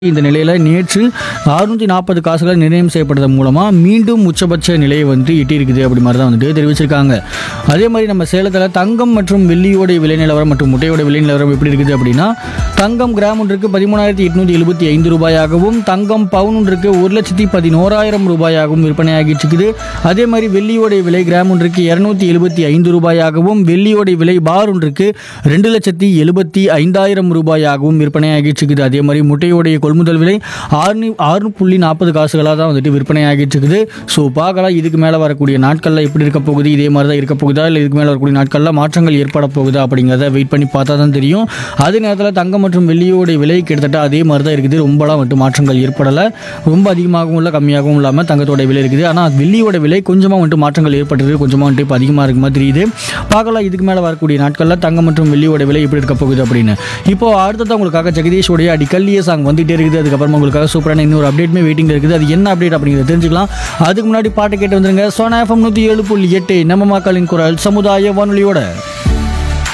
இந்த நிலையில் நேற்று அறுநூற்றி நாற்பது காசுகள் நிர்ணயம் செய்யப்பட்டதன் மூலமாக மீண்டும் உச்சபட்ச நிலையை வந்து எட்டியிருக்குது அப்படி மாதிரி தான் வந்துட்டு தெரிவிச்சிருக்காங்க அதே மாதிரி நம்ம சேலத்தில் தங்கம் மற்றும் வெள்ளியோடைய விலை நிலவரம் மற்றும் முட்டையோட விலை நிலவரம் எப்படி இருக்குது அப்படின்னா தங்கம் கிராம் ஒன்றுக்கு பதிமூணாயிரத்தி எட்நூற்றி எழுபத்தி ஐந்து ரூபாயாகவும் தங்கம் பவுன் ஒன்றுக்கு ஒரு லட்சத்தி பதினோராயிரம் ரூபாயாகவும் விற்பனையாகிட்டு இருக்குது அதே மாதிரி வெள்ளியோடைய விலை கிராம் ஒன்றுக்கு இரநூத்தி எழுபத்தி ஐந்து ரூபாயாகவும் வெள்ளியோடைய விலை பார் ஒன்றுக்கு ரெண்டு லட்சத்தி எழுபத்தி ஐந்தாயிரம் ரூபாயாகவும் விற்பனையாகிட்டு இருக்குது அதே மாதிரி முட்டையோடைய கொள்முதல் விலை ஆறு ஆறு புள்ளி நாற்பது காசுகளாக தான் வந்துட்டு விற்பனையாகிட்டு இருக்குது ஸோ பார்க்கலாம் இதுக்கு மேலே வரக்கூடிய நாட்களில் எப்படி இருக்க போகுது இதே மாதிரி தான் இருக்க போகுதா இல்லை இதுக்கு மேலே வரக்கூடிய நாட்களில் மாற்றங்கள் ஏற்பட போகுதா அப்படிங்கிறத வெயிட் பண்ணி பார்த்தா தான் தெரியும் அதே நேரத்தில் தங்கம் மற்றும் வெள்ளியோடைய விலை கிட்டத்தட்ட அதே மாதிரி தான் இருக்குது ரொம்பலாம் வந்துட்டு மாற்றங்கள் ஏற்படலை ரொம்ப அதிகமாகவும் இல்லை கம்மியாகவும் இல்லாமல் தங்கத்தோட விலை இருக்குது ஆனால் வெள்ளியோட விலை கொஞ்சமாக வந்துட்டு மாற்றங்கள் ஏற்பட்டிருக்கு கொஞ்சமாக வந்துட்டு இப்போ அதிகமாக இருக்க மாதிரி தெரியுது பார்க்கலாம் இதுக்கு மேலே வரக்கூடிய நாட்களில் தங்கம் மற்றும் வெள்ளியோட விலை எப்படி இருக்க போகுது அப்படின்னு இப்போ அடுத்தது உங்களுக்காக ஜெகதீஷோடைய அடிக்கல்லிய சாங் வந்துட்டே இருக்குது அதுக்கப்புறமா உங்களுக்காக சூப்பரான இன்னொரு அப்டேட்மே வெயிட்டிங் இருக்குது அது என்ன அப்டேட் அப்படிங்கிறத தெரிஞ்சுக்கலாம் அதுக்கு முன்னாடி பாட்டு கேட்டு வந்துருங்க சோனா எஃப்எம் நூற்றி ஏழு புள்ளி எட்டு நம்ம மக்களின் குரல் சமுதாய வானொலியோட